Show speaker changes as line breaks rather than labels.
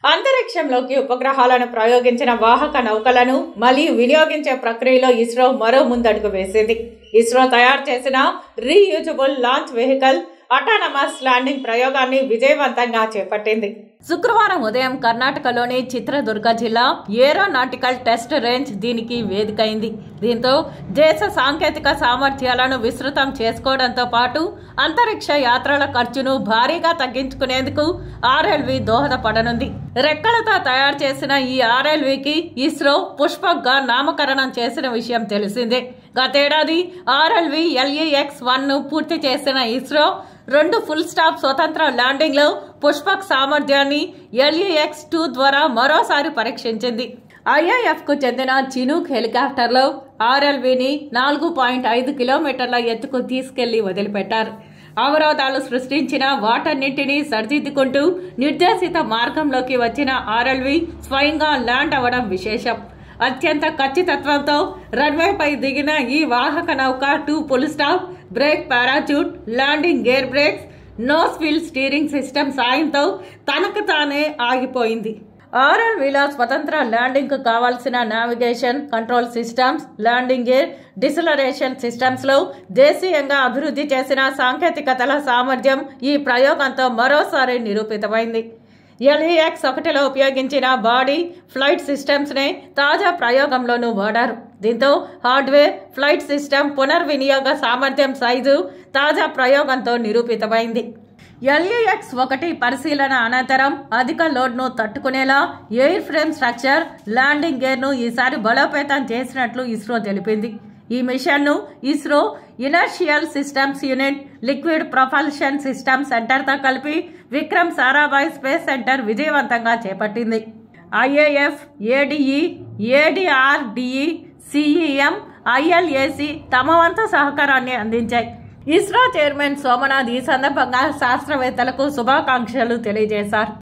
అంతరిక్షంలోకి ఉపగ్రహాలను ప్రయోగించిన వాహక నౌకలను మళ్ళీ వినియోగించే ప్రక్రియలో ఇస్రో మరో ముందడుగు వేసింది ఇస్రో తయారు చేసిన reusable launch vehicle autonomous landing ప్రయోగాన్ని విజయవంతంగా చేపట్టింది శుక్రవారం ఉదయం కర్ణాటకలోని చిత్రదుర్గ జిల్లా ఏరోనాటికల్ టెస్ట్ రేంజ్ దీనికి వేదికైంది దీంతో దేశ సాంకేతిక సామర్థ్యాలను విస్తృతం చేసుకోవడంతో పాటు అంతరిక్ష యాత్రల ఖర్చును భారీగా తగ్గించుకునేందుకు ఆర్ఎల్వి దోహదపడనుంది రెక్కలతో తయారు చేసిన ఈ ఆర్ఎల్వికి ఇస్రో పుష్పక్గా నామకరణం చేసిన విషయం తెలిసిందే గతేడాది ఆర్ఎల్వి ఎల్ఈఎక్స్ వన్ ను పూర్తి చేసిన ఇస్రో రెండు ఫుల్ స్టాప్ స్వతంత్ర ల్యాండింగ్ లో పుష్పక్ సామర్థ్యాన్ని ఎల్ఈఎక్స్ టూ ద్వారా మరోసారి పరీక్షించింది ఐఐఎఫ్ కు చెందిన చినూక్ హెలికాప్టర్లో ఆర్ఎల్విని నాలుగు పాయింట్ ఐదు కిలోమీటర్ల ఎత్తుకు తీసుకెళ్లి వదిలిపెట్టారు అవరోధాలు సృష్టించిన వాటన్నింటినీ సరిదిద్దుకుంటూ నిర్దేశిత మార్గంలోకి వచ్చిన ఆర్ఎల్వి స్వయంగా ల్యాండ్ అవ్వడం విశేషం అత్యంత ఖచ్చితత్వంతో రన్వేపై దిగిన ఈ వాహక నౌక to full stop brake parachute landing gear brakes nose wheel steering system సాయంతో తనకు తానే ఆగిపోయింది ఆర్ఎల్వీలో స్వతంత్ర ల్యాండింగ్ కు కావాల్సిన navigation control systems landing gear deceleration systems లో దేశీయంగా అభివృద్ధి చేసిన సాంకేతికతల సామర్థ్యం ఈ ప్రయోగంతో మరోసారి నిరూపితమైంది ఎల్ఈఎక్స్ ఒకటిలో ఉపయోగించిన బాడీ ఫ్లైట్ సిస్టమ్స్ నే తాజా ప్రయోగంలోనూ వాడారు దీంతో హార్డ్వేర్ ఫ్లైట్ సిస్టమ్ పునర్వినియోగ సామర్థ్యం సైజు తాజా ప్రయోగంతో నిరూపితమైంది ఎల్ఈఎక్స్ ఒకటి పరిశీలన అనంతరం అధిక లోడ్ను తట్టుకునేలా ఎయిర్ ఫ్రేమ్ స్ట్రక్చర్ ల్యాండింగ్ గేర్ను ఈసారి బలోపేతం చేసినట్లు ఇస్రో తెలిపింది ఈ మిషన్ను ISRO inertial systems unit liquid propulsion system సెంటర్తో కలిపి విక్రమ్ సారాభాయ్ స్పేస్ సెంటర్ విజయవంతంగా చేపట్టింది ఐఏఎఫ్ ఏడిఈ ఏడిఆర్డిఈ సిఈఎం ఐఎల్ఏసి తమ వంతు సహకారాన్ని అందించాయి ఇస్రో చైర్మన్ సోమనాథ్ ఈ సందర్భంగా శాస్త్రవేత్తలకు శుభాకాంక్షలు తెలియజేశారు